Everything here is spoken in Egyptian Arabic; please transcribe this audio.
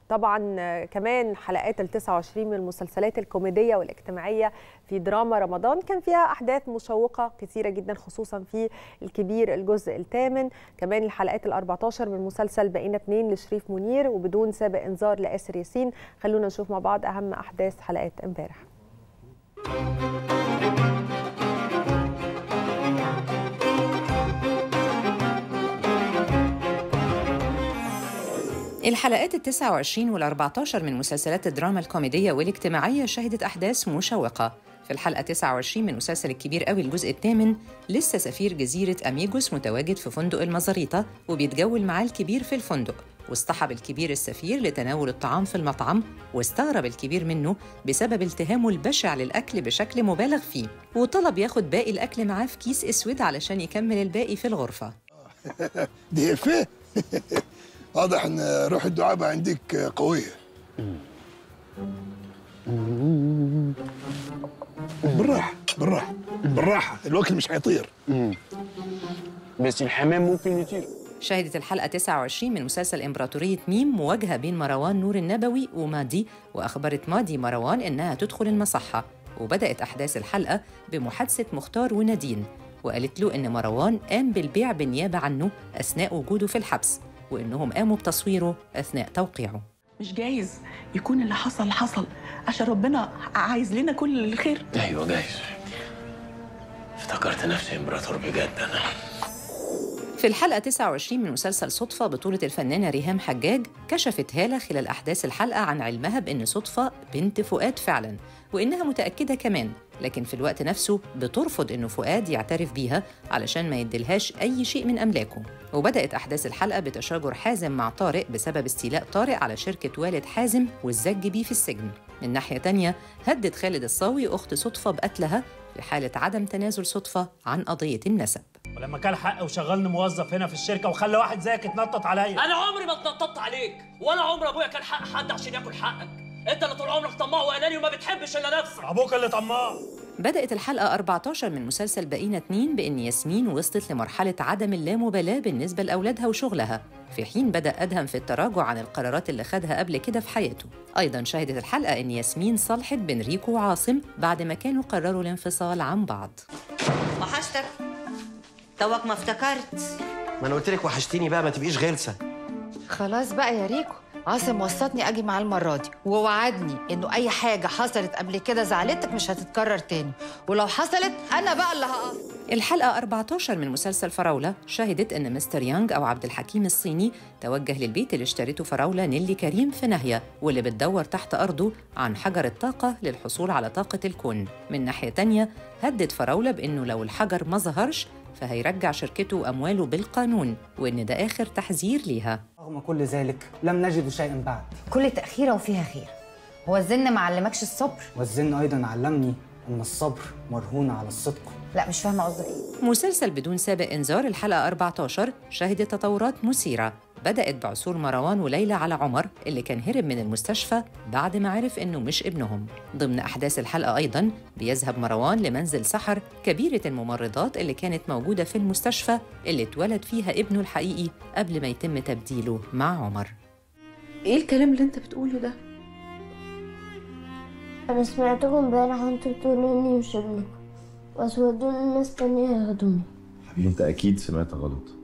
طبعا آه، كمان حلقات ال 29 من المسلسلات الكوميديه والاجتماعيه في دراما رمضان كان فيها احداث مشوقه كثيره جدا خصوصا في الكبير الجزء الثامن كمان الحلقات ال 14 من مسلسل بقينا اتنين لشريف منير وبدون سابق انذار لاسر ياسين خلونا نشوف مع بعض اهم احداث حلقات امبارح الحلقات ال 29 وال 14 من مسلسلات الدراما الكوميدية والاجتماعية شهدت أحداث مشوقة في الحلقة 29 من مسلسل الكبير قوي الجزء الثامن لسه سفير جزيرة أميجوس متواجد في فندق المزاريطة وبيتجول معاه الكبير في الفندق واصطحب الكبير السفير لتناول الطعام في المطعم واستغرب الكبير منه بسبب التهامه البشع للأكل بشكل مبالغ فيه وطلب ياخد باقي الأكل معاه في كيس أسود علشان يكمل الباقي في الغرفة دي إفيه واضح ان روح الدعابة عندك قوية بالراحة بالراحة بالراحة الوكل مش هيطير بس الحمام ممكن يطير شهدت الحلقة 29 من مسلسل إمبراطورية ميم مواجهة بين مروان نور النبوي ومادي وأخبرت مادي مروان إنها تدخل المصحة وبدأت أحداث الحلقة بمحادثة مختار ونادين وقالت له إن مروان قام بالبيع بالنيابة عنه أثناء وجوده في الحبس وإنهم قاموا بتصويره أثناء توقيعه مش جايز يكون اللي حصل حصل عشان ربنا عايز لنا كل الخير ايوه جايز افتكرت نفسي امبراطور بجد انا في الحلقة 29 من مسلسل صدفة بطولة الفنانة ريهام حجاج كشفت هالة خلال أحداث الحلقة عن علمها بأن صدفة بنت فؤاد فعلاً وإنها متأكدة كمان لكن في الوقت نفسه بترفض إنه فؤاد يعترف بيها علشان ما يديلهاش أي شيء من أملاكه وبدأت أحداث الحلقة بتشاجر حازم مع طارق بسبب استيلاء طارق على شركة والد حازم والزج بيه في السجن من ناحية تانية هدد خالد الصاوي أخت صدفة بقتلها في حالة عدم تنازل صدفة عن قضية النسب ولما كان حق وشغلني موظف هنا في الشركه وخلى واحد زيك يتنطط عليا انا عمري ما اتنططت عليك ولا عمر ابويا كان حق حد عشان ياكل حقك انت اللي طول عمرك طماع واناني وما بتحبش الا نفسك ابوك اللي طماع بدأت الحلقة 14 من مسلسل بقينا اتنين بإن ياسمين وصلت لمرحلة عدم اللامبالاة بالنسبة لأولادها وشغلها في حين بدأ أدهم في التراجع عن القرارات اللي خدها قبل كده في حياته أيضا شهدت الحلقة إن ياسمين صلحت بين ريكو وعاصم بعد ما كانوا قرروا الانفصال عن بعض وحشتك توك ما افتكرت ما انا قلت لك وحشتيني بقى ما تبقيش غلسه خلاص بقى يا ريكو عاصم وصتني اجي معاه المره دي ووعدني انه اي حاجه حصلت قبل كده زعلتك مش هتتكرر تاني ولو حصلت انا بقى اللي هقف الحلقة 14 من مسلسل فراولة شهدت أن مستر يانج أو عبد الحكيم الصيني توجه للبيت اللي اشترته فراولة نيلي كريم في ناهية واللي بتدور تحت أرضه عن حجر الطاقة للحصول على طاقة الكون من ناحية تانية هدد فراولة بأنه لو الحجر ما ظهرش فهيرجع شركته وأمواله بالقانون وإن ده آخر تحذير ليها رغم كل ذلك لم نجد شيئا بعد كل تاخيره وفيها خير هو الزن ما علمكش الصبر والزن ايضا علمني ان الصبر مرهون على الصدق لا مش فاهمه قصدك ايه مسلسل بدون سابق إنذار الحلقة 14 شهدت تطورات مثيرة بدأت بعثور مروان وليلى على عمر اللي كان هرب من المستشفى بعد ما عرف إنه مش ابنهم ضمن أحداث الحلقة أيضاً بيذهب مروان لمنزل سحر كبيرة الممرضات اللي كانت موجودة في المستشفى اللي اتولد فيها ابنه الحقيقي قبل ما يتم تبديله مع عمر ايه الكلام اللي انت بتقوله ده أنا سمعتكم امبارح وانتوا بتقولوا إني مش ابنكم بس ودوني الناس تانية ياخدوني حبيبي انت اكيد سمعت غلط